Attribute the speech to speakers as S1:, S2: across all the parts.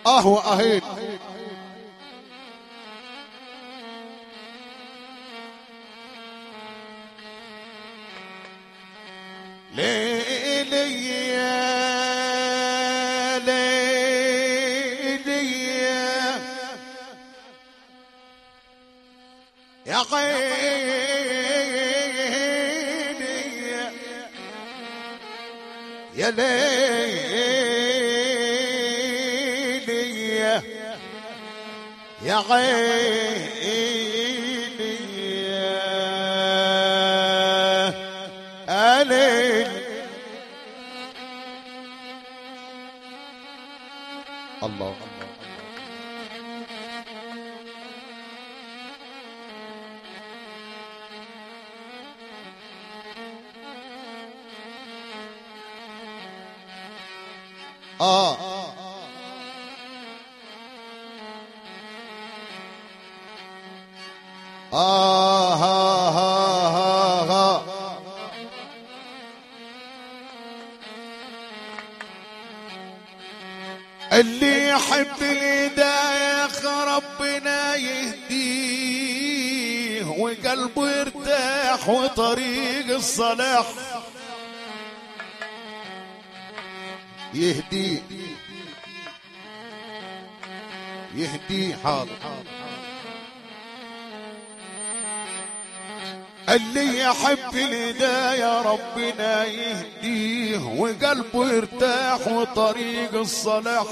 S1: اه واهين ليلي يا ليلي يا قيني يا ليلي يا عيني يا ليل الله آه آه ها ها ها ها اللي يحب الهداية ربنا يهديه وقلبه يرتاح وطريق الصلاح يهديه يهديه حاضر اللي يحب الهداية ربنا يهديه وقلبه يرتاح وطريق الصلاح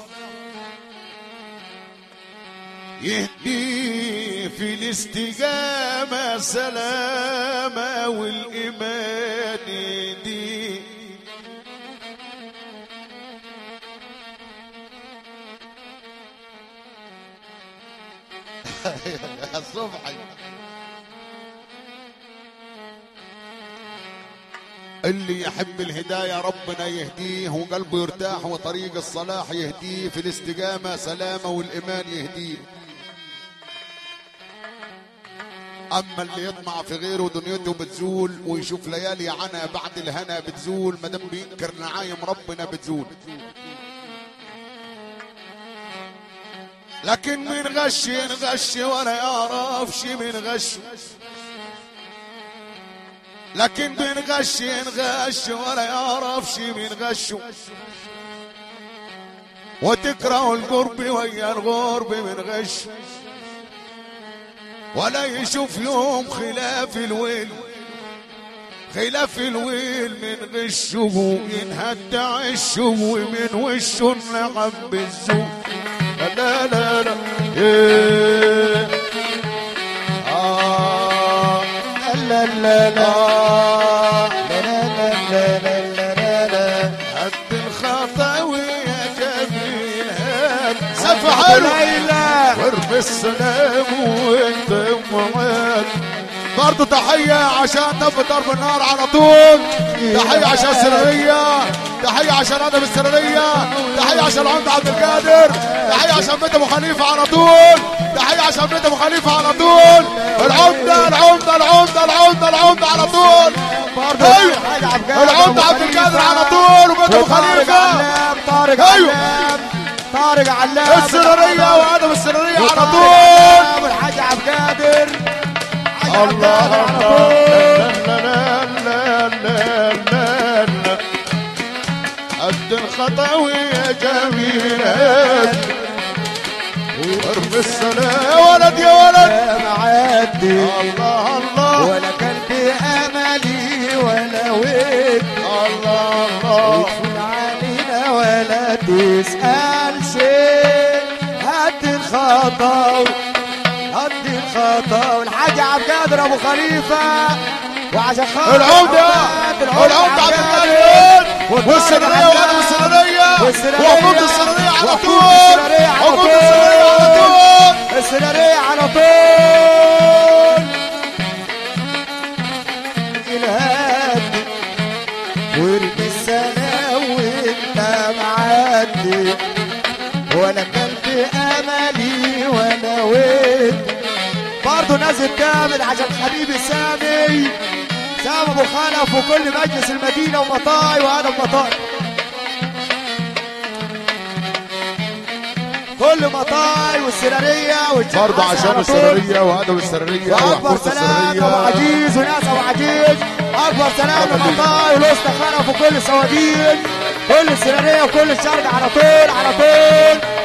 S1: يهديه في الاستقامة سلامة والإيمان يهديه الصبحي اللي يحب الهداية ربنا يهديه وقلبه يرتاح وطريق الصلاح يهديه في الاستقامة سلامة والإيمان يهديه أما اللي يطمع في غيره دنيته بتزول ويشوف ليالي عنا بعد الهنا بتزول مدام بينكر نعايم ربنا بتزول لكن من غش ينغش ولا يعرفش من غش لكن من غش ينغش ولا يعرفش من غشه وتكره القرب ويا الغرب من غش ولا يشوف يوم خلاف الويل خلاف الويل من غشه ينهد عشه ومن وشه النعم بالزوج لا لا لا إيه. آه
S2: لا لا لا لا لا لا لا لا لا
S1: هد الخطاوي يا جميل هاد سف حلو
S2: ليلى
S1: وارمي السلام وانت معاك برضه تحية عشان نبي ضرب النار على طول تحية عشان السرية تحية عشان ادم السرية تحية عشان العمدة عبد القادر تحية عشان بيت ابو خليفة على طول تحية عشان بيت ابو خليفة على طول العمدة العمدة العمدة العمدة العمدة على طول ايوه العمدة عبد القادر على طول وبيت ابو
S2: طارق
S1: خليفة
S2: علام طارق
S1: أيوة.
S2: علام طارق علام
S1: السرية وادم السرية على طول
S2: والحاج عبد القادر حاج عبد
S1: الله
S2: القادر على طول.
S1: الله لا لا لا لا لا قد الخطاوي يا جميلات وارمي السلام يا ولد يا ولد
S2: يا معدي
S1: الله الله
S2: ولا كان في املي ولا ود
S1: الله الله
S2: يدخل علينا ولا تسأل شيء هد الخطا هد الخطا والحاج عبد القادر ابو خليفه وعشان خاطر
S1: العودة
S2: محمد،
S1: العودة عبد
S2: القادر
S1: القادر والسرية وادم السرية
S2: والسرية.
S1: وحدود السرية على
S2: وحدود
S1: طول
S2: السرية على
S1: حدود
S2: طول.
S1: السرية على طول
S2: السرارية على طول الهادي وارمي السلام وانت معدي ولا كان في املي ولا ود برضه نازل كامل عشان حبيبي سامي سامي ابو خلف وكل مجلس المدينه ومطاي وادم مطاي كل مطاي والسراريه والجيش
S1: برضه
S2: حسن
S1: عشان
S2: على طول.
S1: السرريه وادب السرريه
S2: واكبر
S1: وحكومه
S2: سلام ابو
S1: السرريه
S2: عجيز وناس ابو عجيز اكبر سلام لمطاي والوسطى خرف وكل الصواديق كل السراريه وكل الشرق على طول على طول